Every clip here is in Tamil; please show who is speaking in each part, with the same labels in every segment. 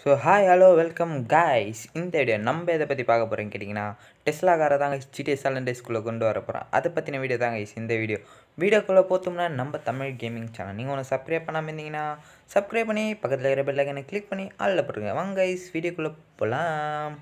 Speaker 1: so hi hello welcome guys இந்த வீடியோ நம்ம எதை பற்றி பார்க்க போகிறோன்னு கேட்டிங்கன்னா டெஸ்லா காரை தாங்க ஜிடி சலண்டேஸ்குள்ளே கொண்டு வர போகிறோம் அதை பற்றின வீடியோ தாங்க guys இந்த வீடியோ வீடியோக்குள்ளே போத்தோம்னா நம்ம தமிழ் கேமிங் சேனல் நீங்கள் ஒன்று சப்ஸ்கிரைப் பண்ணாமல் இருந்தீங்கன்னா சப்ஸ்கிரைப் பண்ணி பக்கத்தில் இருக்கிற பெல் ஐக்கனை கிளிக் பண்ணி ஆளில் போட்டுருங்க வாங்க guys வீடியோக்குள்ளே போகலாம்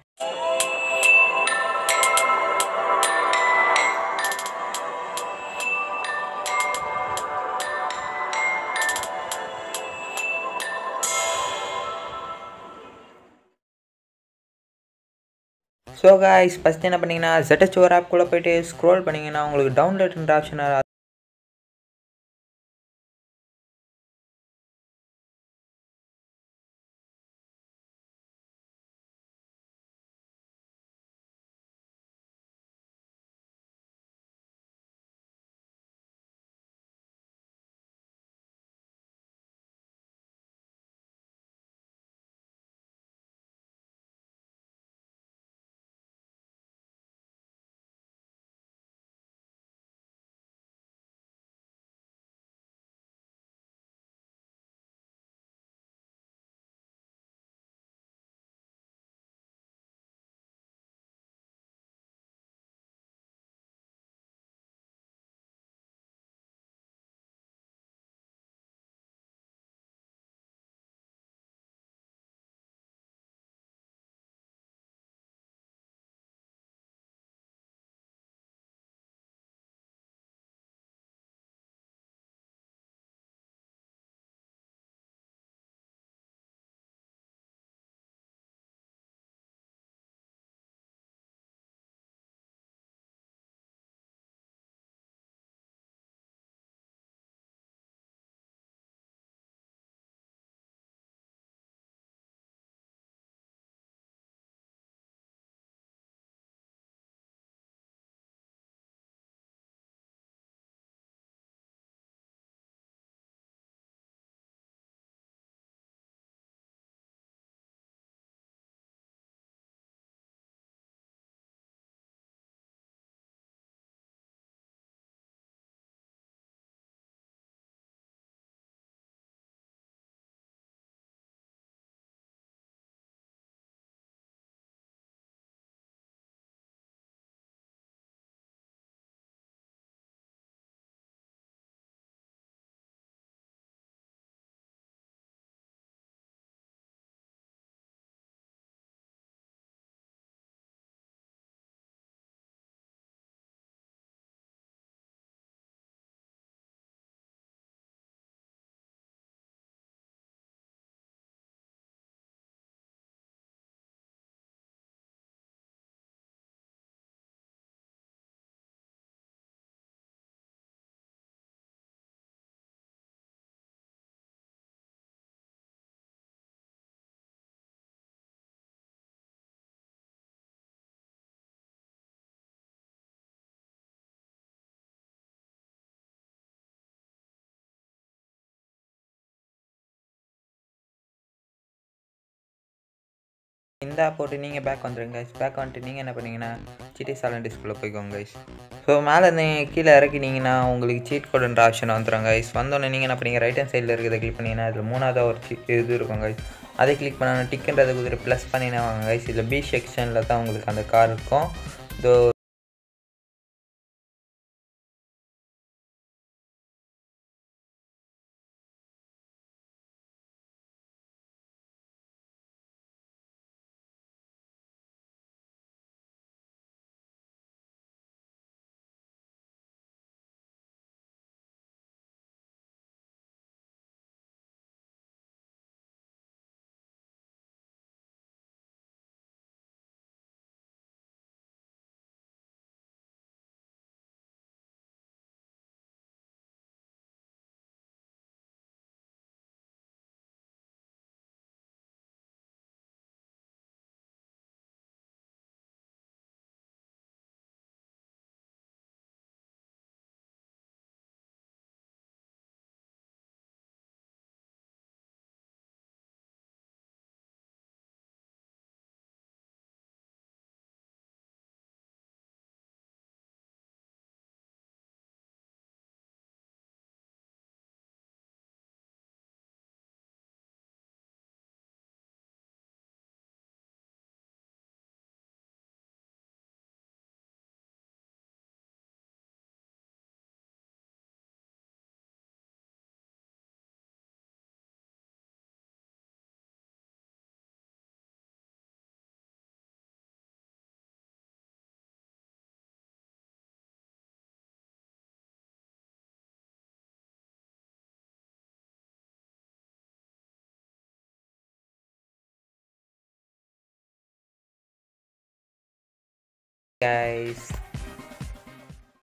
Speaker 1: ஸோ காய்ஸ் ஃபஸ்ட் என்ன பண்ணீங்கன்னா ZH ஒரு ஆப்குள்ளே போயிட்டு ஸ்க்ரோல் பண்ணிங்கன்னா உங்களுக்கு டவுன்லோட்ன்ற ஆப்ஷன் இந்த ஆப் போட்டு நீங்கள் பேக் வந்துடுங்க கைஸ் பேக் வந்துட்டு நீங்கள் என்ன பண்ணீங்கன்னா சிட்டி சாலண்டிஸ்குள்ளே போய்க்கோங்க கைஸ் ஸோ மேலே இருந்து கீழே இறக்கினீங்கன்னா உங்களுக்கு சீட் கோடுன்ற ஆப்ஷன் வந்துடும் கைஸ் வந்தோடனே நீங்கள் என்ன பண்ணீங்க ரைட் ஹேண்ட் சைடில் இருக்கிறத கிளிக் பண்ணிங்கன்னா அதில் மூணாவது ஒரு சி இது இருக்கும் கைஸ் அதை கிளிக் பண்ணால் டிக்குன்றதை கொடுத்துட்டு ப்ளஸ் பண்ணினா வாங்க கைஸ் இதில் பி செக்ஷனில் தான் உங்களுக்கு அந்த கார் இருக்கும் இதோ கைஸ்